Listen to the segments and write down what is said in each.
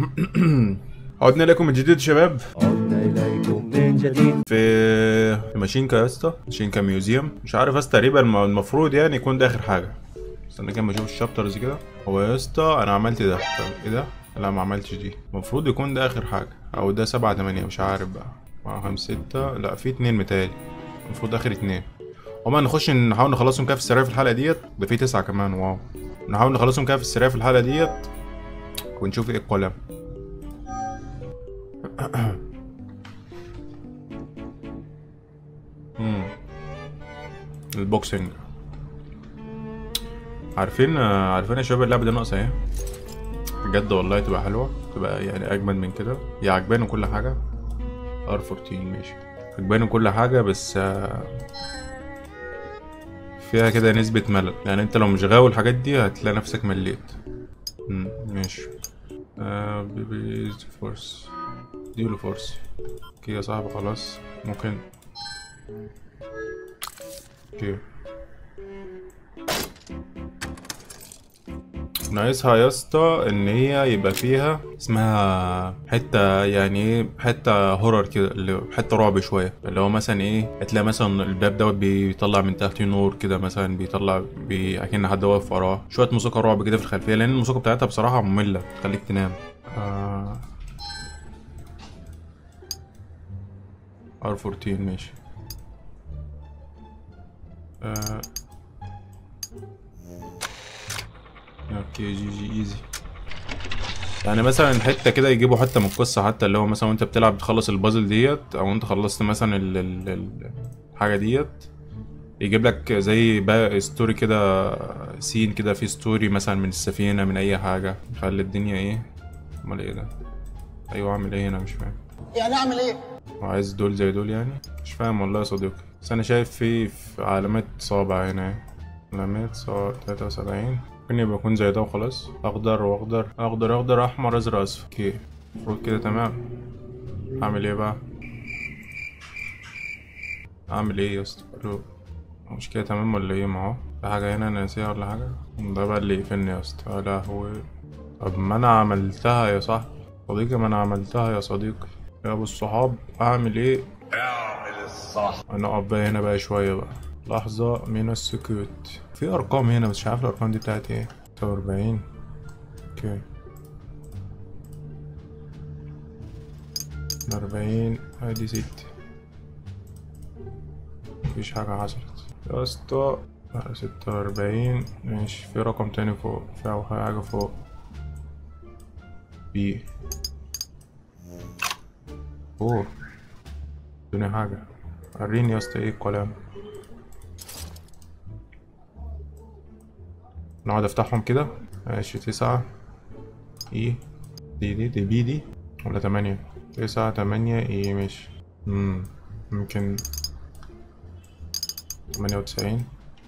عدنا لكم من جديد شباب عدنا إليكم من جديد في في ماشينكا يا اسطى ماشينكا ميوزيوم مش عارف بس تقريبا الم- المفروض يعني يكون ده اخر حاجه استنى كده اشوف الشابترز كده هو يا اسطى انا عملت ده طب ايه ده لا ما عملتش دي المفروض يكون ده اخر حاجه او ده سبعة تمانية مش عارف بقى مع خمسة ستة لا في اتنين متهيألي المفروض اخر اتنين هما نخش نحاول نخلصهم كده في السريع في الحلقه ديت ده في تسعة كمان واو نحاول نخلصهم كده في السريع في الحلقه ديت ونشوف ايه القلم مم. البوكسنج عارفين عارفين يا شباب اللعبه دي ناقصه ايه بجد والله تبقى حلوه تبقى يعني اجمد من كده هي عجباني كل حاجه ار 14 ماشي عجباني كل حاجه بس آه، فيها كده نسبة ملل يعني انت لو مش غاوي الحاجات دي هتلاقي نفسك مليت مم، ماشي آه بيبي فورس ديله فورس اوكي يا صاحبي خلاص ممكن اوكي ناقصها يا اسطى ان هي يبقى فيها اسمها حته يعني ايه حته هورر كده اللي حته رعب شويه اللي هو مثلا ايه هتلاقي مثلا الباب دوت بيطلع من تحته نور كده مثلا بيطلع بي... اكن حد واقف وراه شويه موسيقى رعب كده في الخلفيه لان الموسيقى بتاعتها بصراحه ممله تخليك تنام آه... ار 14 ماشي آه... اوكي جي جي ايزي يعني مثلا حته كده يجيبوا حته من القصه حتى اللي هو مثلا وانت بتلعب بتخلص البازل ديت او انت خلصت مثلا ال ال ال الحاجه ديت يجيب لك زي بقى ستوري كده سين كده في ستوري مثلا من السفينه من اي حاجه يخلي الدنيا ايه امال ايه ده ايوه اعمل ايه هنا مش فاهم يعني اعمل ايه؟ وعايز دول زي دول يعني مش فاهم والله يا صديقي بس انا شايف في في علامات صابع هنا اهي. علامات صابع تلاتة وسبعين ممكن يبقى يكون زي ده وخلاص اخضر واخضر اخضر اخضر احمر ازرق اصفر اوكي المفروض كده تمام اعمل ايه بقى اعمل ايه يا اسطى ألو. مش كده تمام ولا ايه ما هو في حاجة هنا ناسيها ولا حاجة ده بقى اللي يقفلني يا اسطى يا لهوي طب ما انا عملتها يا صاحبي صديقي ما انا عملتها يا صديقي يا ابو الصحاب اعمل ايه اعمل الصح هنقف بقى هنا بقى شوية بقى لحظة من السكوت في أرقام هنا بس مش عارف الأرقام دي بتاعت ايه ستة وأربعين اوكي أربعين ادي ست مفيش حاجة حصلت يا اسطى لا، ستة وأربعين ماشي في رقم تاني فوق في أو حاجة فوق بي اوه ادوني حاجة وريني يا اسطى ايه الكلام نقعد افتحهم كده ماشي تسعة ايه دي دي دي بي دي ولا تمانية تسعة تمانية ايه ماشي مم. ممكن تمانية وتسعين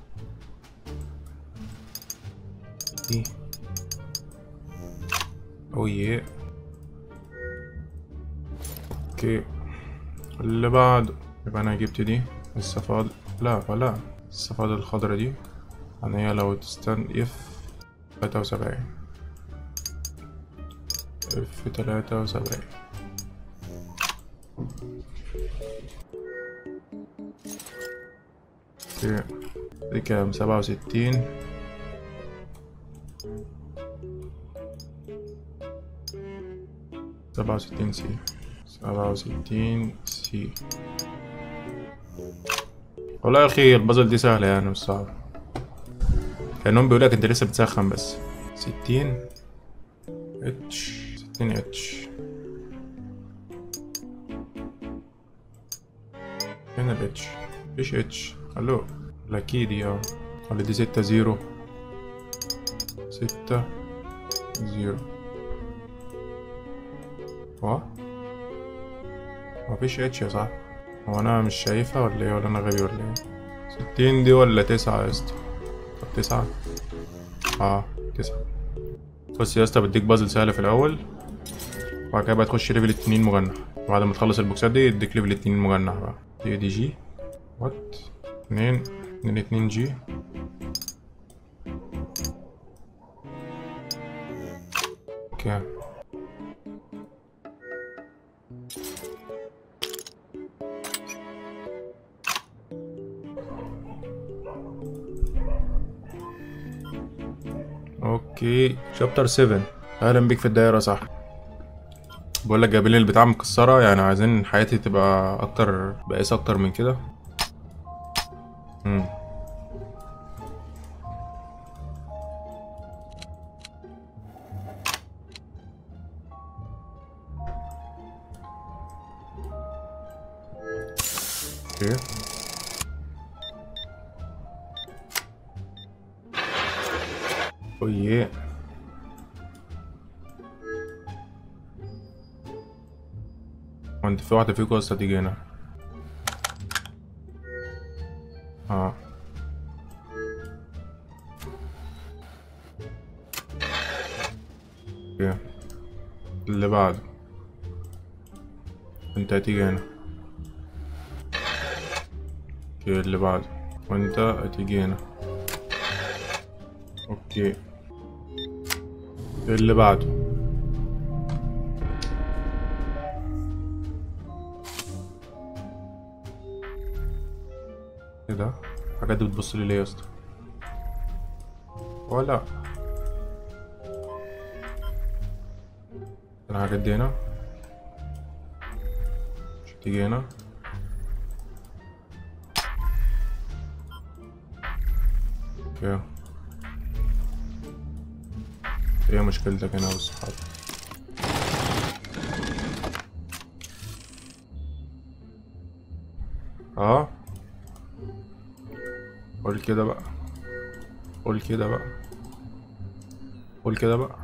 ايه او يه اوكي اللي بعده يبقى انا جبت دي الصفاد لا ولا الصفاد الخضرا دي يعني هي لو تستن اف تلاتة وسبعين اف تلاتة وسبعين اوكي دي كام سبعة وستين سبعة وستين سي سبعة وستين سي والله يا اخي البازل دي سهلة يعني مش صعبة كأنهم بيقولك انت لسه بتسخن بس ستين اتش ستين اتش فين الاتش مفيش اتش الو ولا كيدي اه ولا دي ستة زيرو ستة زيرو وا مفيش اتش يا صاحبي هو انا مش شايفها ولا ايه ولا انا غبي ولا ايه ستين دي ولا تسعة يا اسطى طب تسعة اه تسعة بص يا اسطى بديك بازل سهلة في الأول وبعد كده بقى تخش ليفل اتنين مجنح بعد ما تخلص البوكسات دي يديك ليفل اتنين مجنح بقى دي دي جي وات اتنين اتنين اتنين جي اوكي اوكي شابتر 7 اهلا بيك في الدايره صح بقول لك جايبين لي البتاع مكسره يعني عايزين حياتي تبقى اكتر بقيس اكتر من كده امم اوكي اوه وانت في واحدة فيكم اصلا تيجي هنا اه اوكي اللي بعده انت هتيجي هنا اوكي اللي بعده وانت هتيجي هنا اوكي اللي بعده ايه ده الحاجات دي بتبص لي ليه يا اسطى ولا الحاجات دي هنا مش هتيجي هنا اوكي ايه مشكلتك هنا بالصحاب اه قول كده بقى قول كده بقى قول كده بقى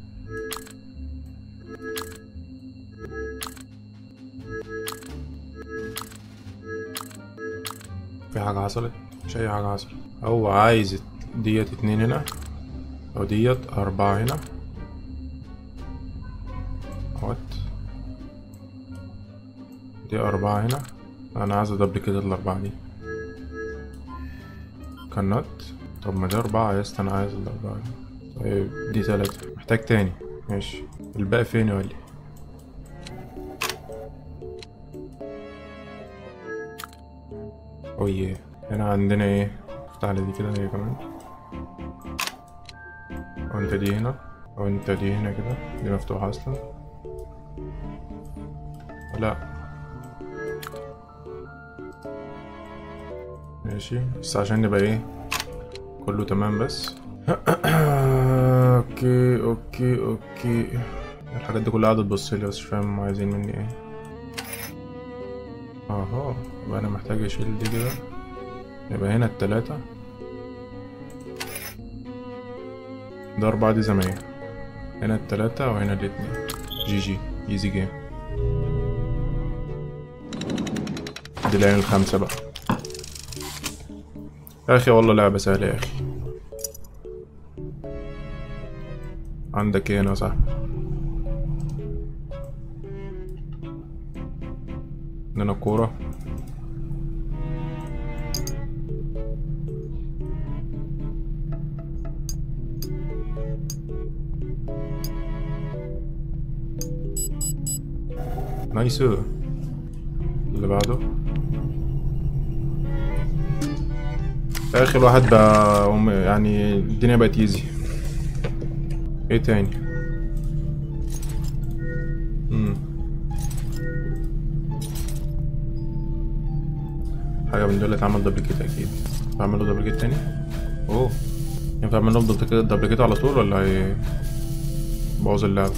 في حاجة حصلت مش أي حاجة حصلت هو عايز ديت اتنين هنا أو ديت أربعة هنا وات دي أربعة هنا أنا عايز أدبل كده الأربعة دي كنت طب ما دي أربعة يا اسطى أنا عايز الأربعة دي طيب دي تلاتة محتاج تاني ماشي الباقي فين يا ولي اويه هنا عندنا ايه افتح لي دي كده هي كمان او انت دي هنا او انت دي هنا كده دي مفتوحة اصلا لا ماشي بس عشان نبقى ايه كله تمام بس اوكي اوكي اوكي الحاجات دي كلها قاعدة تبص لي بس مش فاهم هم عايزين مني ايه اها يبقى انا محتاج اشيل دي كده يبقى هنا التلاتة ده أربعة دي زي ما هي هنا التلاتة وهنا الاتنين جي جي ايزي جيم دي العين الخامسة بقى يا أخي والله لعبة سهلة يا أخي عندك ايه هنا يا صاحبي عندنا كورة نايس اللي بعده اخر واحد بقى أم- يعني الدنيا بقت ايزي ايه تاني مم. حاجة من دول اتعمل دبليكيت اكيد بعمله دبليكيت تاني اوه ينفع اعمل لهم دبليكيت دبليكيت على طول ولا هي بوظ اللعبة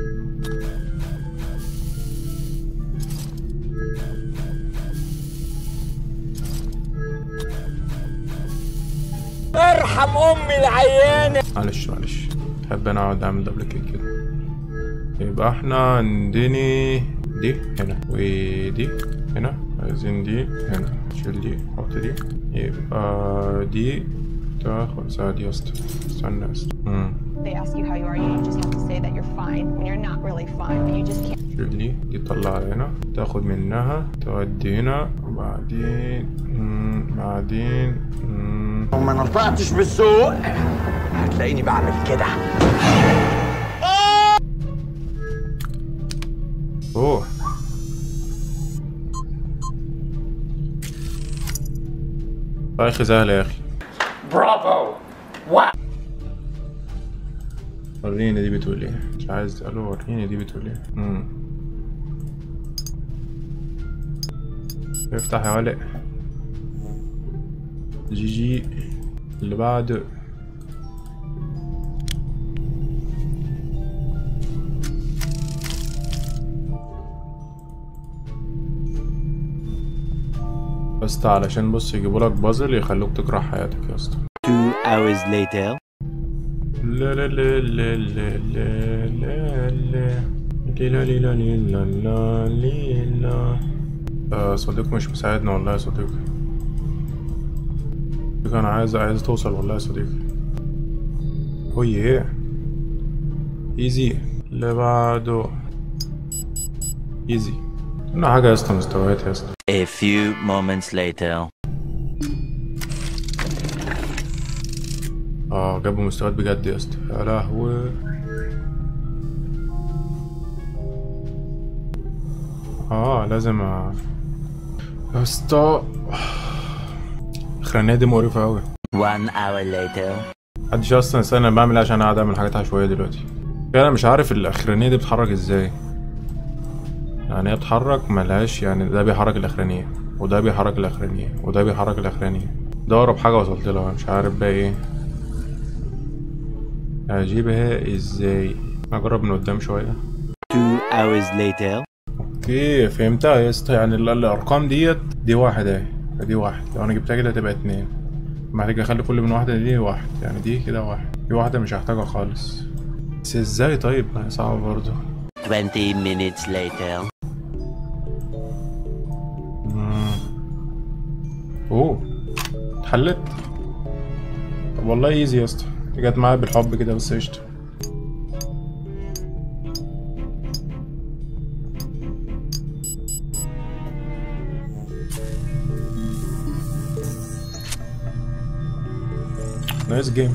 ارحم امي العيانه معلش معلش بحب انا اقعد اعمل دبليكيت كده يبقى احنا عندنا دي هنا ودي هنا عايزين دي هنا شيل دي حط دي يبقى دي تاخد ساعة دي يا اسطى استنى يا اسطى مم. they ask you how you are, you just have to say that you're fine when you're not really fine, but you just can't. شيل دي دي تطلعها هنا تاخد منها تودي هنا وبعدين مم، بعدين مم. لو ما نطقتش بالذوق هتلاقيني بعمل كده اوه يا اخي سهلة يا اخي برافو وا وريني دي بتقول ايه مش عايز قالوا وريني دي بتقول ايه امم افتح يا ولق جي جي اللي بعده يا اسطى علشان بص يجيبوا لك بازل يخلوك تكره حياتك يا اسطى Two hours later. لا لا لا لا لا لا لا لا ليلا ليلا ليلا لا ليلا آه صديق مش مساعدنا والله يا صديقي صديقي انا عايز عايز توصل والله يا صديقي هو ايه ايزي اللي بعده ايزي انا حاجة يا اسطى مستويات يا اسطى A few moments later. اه جابوا مستويات بجد يا اسطى يا لهوي اه لازم أ... يا اسطى الاخرانية دي مقرفة اوي One hour later. محدش اصلا يسألني انا بعمل ايه عشان قاعد اعمل حاجات عشوائية دلوقتي انا مش عارف الاخرانية دي بتتحرك ازاي يعني هي بتتحرك ملهاش يعني ده بيحرك الاخرانية وده بيحرك الاخرانية وده بيحرك الاخرانية ده اقرب حاجة وصلت لها مش عارف بقى ايه هجيبها ازاي اجرب من قدام شوية Two hours later. اوكي فهمتها يا اسطى يعني ال- الارقام ديت دي واحد اهي دي واحد لو انا جبتها كده تبقى اتنين محتاج اخلي كل من واحدة دي واحد يعني دي كده واحد دي واحدة مش هحتاجها خالص بس ازاي طيب ما هي صعبة برضه 20 minutes later. مم. اوه اتحلت طب والله ايزي يا اسطى دي جت معايا بالحب كده بس قشطة نايس جيم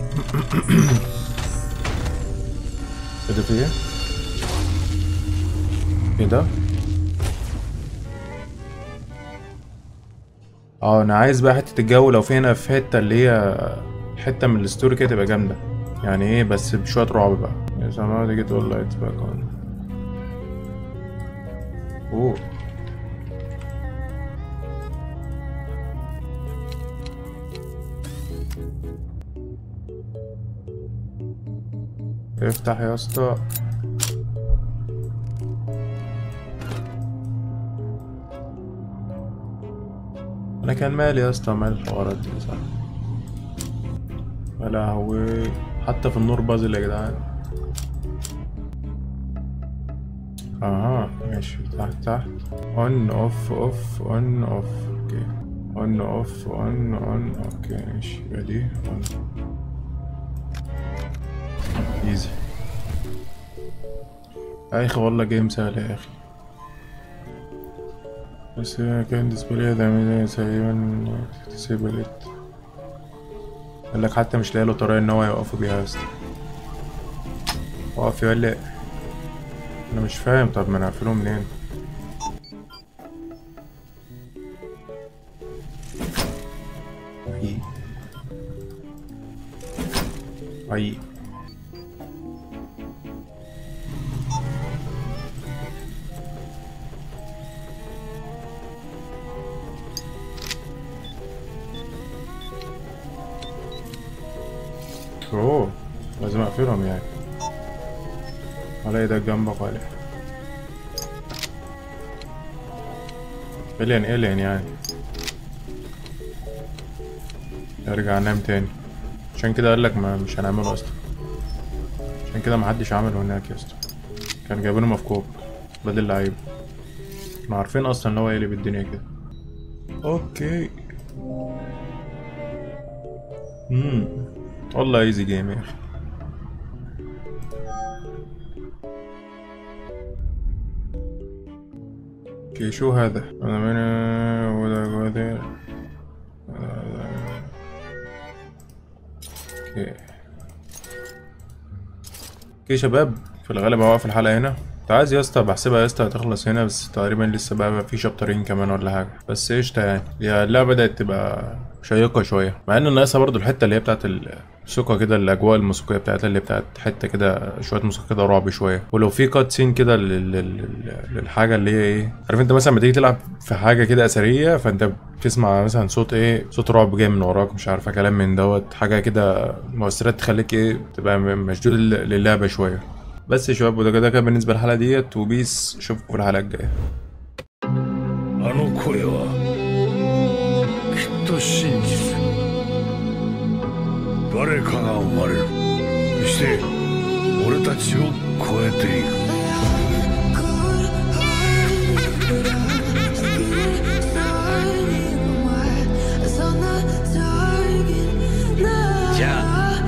ايه ده في ايه؟ ايه ده؟ اه انا عايز بقى حتة الجو لو في هنا في حتة اللي هي حتة من الستوري كده تبقى جامدة يعني ايه بس بشوية رعب بقى يا سلام دي جيت all lights back on اوه افتح يا اسطى انا كان مالي يا اسطى مال الحوارات دي صح يا لهوي حتى في النور بازل يا جدعان اها ماشي تحت تحت اون اوف اوف اون اوف اوكي اون اوف اون اون اوكي ماشي يبقى دي اون ايزي يا اخي والله جيم سهل يا اخي بس هي كان ديسبلاي ده تقريبا ديسيبلت قال لك حتى مش لاقي له طريقة ان هو يوقفوا بيها يا اسطى وقف ولا انا مش فاهم طب ما انا اقفله منين اي اي اوه لازم اقفلهم يعني على ده جنبك ولا الين الين يعني ارجع انام تاني عشان كده قالك ما مش هنعمله اصلا عشان كده محدش عمله هناك يا اسطى كان جايبينه مفكوك بدل لعيب احنا عارفين اصلا ان هو يقلب الدنيا كده اوكي امم والله ايزي جيم يا اخي اوكي شو هذا انا من ولا ولا اوكي اوكي شباب في الغالب هوقف الحلقة هنا كنت عايز يا اسطى بحسبها يا اسطى هتخلص هنا بس تقريبا لسه بقى في شابترين كمان ولا حاجة بس قشطة يعني هي اللعبة بدأت تبقى شيقة شوية مع ان ناقصها برضو الحتة اللي هي بتاعت ال- موسيقى كده الاجواء الموسيقيه بتاعتها اللي بتاعت حته كده شويه موسيقى كده رعب شويه ولو في كات سين كده لل- لل- لل- للحاجه اللي هي ايه عارف انت مثلا لما تيجي تلعب في حاجه كده اثريه فانت بتسمع مثلا صوت ايه صوت رعب جاي من وراك مش عارفه كلام من دوت حاجه كده مؤثرات تخليك ايه تبقى م- مشدود لل- للعبه شويه بس يا شباب وده كده كان بالنسبه للحلقه ديت وبيس اشوفكم في الحلقه الجايه あの声はきっと真実誰かが生まれるそして俺たちを超えていく